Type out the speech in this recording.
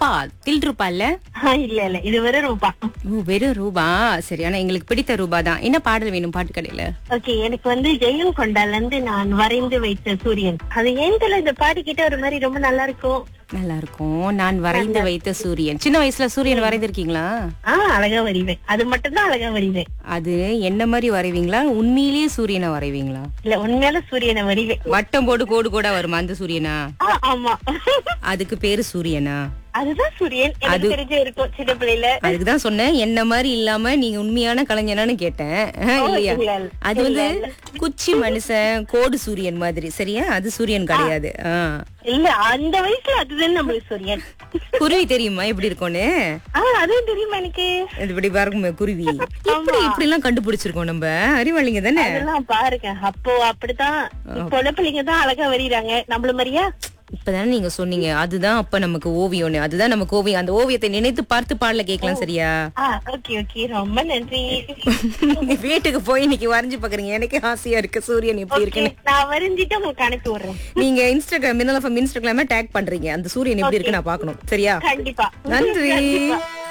ரூபா தில் ரூபா இல்ல ஆ, இல்ல இல்ல இது வெறும் ரூபா ஓ வெறும் ரூபா சரி ஆனா எங்களுக்கு பிடித்த ரூபா தான் என்ன பாடல் வேணும் பாட்டு கடையில ஓகே எனக்கு வந்து ஜெயம் கொண்டால இருந்து நான் வரைந்து வைத்த சூரியன் அது ஏன் தெரியல இந்த பாட்டு கிட்ட ஒரு மாதிரி ரொம்ப நல்லா இருக்கும் நல்லா இருக்கும் நான் வரைந்து வைத்த சூரியன் சின்ன வயசுல சூரியன் வரைந்திருக்கீங்களா ஆ அழகா வரைவேன் அது மட்டும் தான் அழகா வரைவேன் அது என்ன மாதிரி வரைவீங்களா உண்மையிலேயே சூரியனை வரைவீங்களா இல்ல உண்மையால சூரியனை வரைவேன் வட்டம் போட்டு கோடு கோடா வருமா அந்த சூரியனா ஆ, ஆமா அதுக்கு பேரு சூரியனா அதுதான் சூரியன் எனக்கு தெரிஞ்ச இருக்கும் சின்ன பிள்ளையில அதுக்குதான் சொன்னேன் என்ன மாதிரி இல்லாம நீங்க உண்மையான கலைஞனான்னு கேட்டேன் ஆஹ், இல்லையா இல்ல, இல்ல. அது வந்து குச்சி மனுஷன் கோடு சூரியன் மாதிரி சரியா அது சூரியன் கிடையாது ஆஹ். இல்ல அந்த வயசுல அதுதான் நம்மளுக்கு சூரியன் குருவி தெரியுமா எப்படி இருக்கும்னு ஆ அதுவும் தெரியுமா எனக்கு இது இப்படி பாருங்க குருவி எப்படி இப்படி எல்லாம் கண்டுபிடிச்சிருக்கோம் நம்ம அறிவாளிங்க தானே அதெல்லாம் பாருங்க அப்போ அப்படித்தான் இப்போ உள்ள பிள்ளைங்க தான் அழகா வரையறாங்க நம்மள மாதிரியா இப்பதானே நீங்க சொன்னீங்க அதுதான் அப்ப நமக்கு ஓவியம்னு அதுதான் நமக்கு ஓவியம் அந்த ஓவியத்தை நினைத்து பார்த்து பாடல கேட்கலாம் சரியா ஆ ஓகே ஓகே ரொம்ப நன்றி வீட்டுக்கு போய் இன்னைக்கு வரைஞ்சு பாக்குறீங்க எனக்கு ஆசையா இருக்கு சூரியன் எப்படி Okay, இருக்குன்னு நான் வரைஞ்சிட்டு உங்களுக்கு அனுப்பி விடுறேன் நீங்க இன்ஸ்டாகிராம் மின்னல் இன்ஸ்டாகிராம டேக் பண்றீங்க அந்த சூரியன் எப்படி இருக்கு நான் பார்க்கணும் சரியா கண்டிப்பா நன்றி கண்டிப்பா.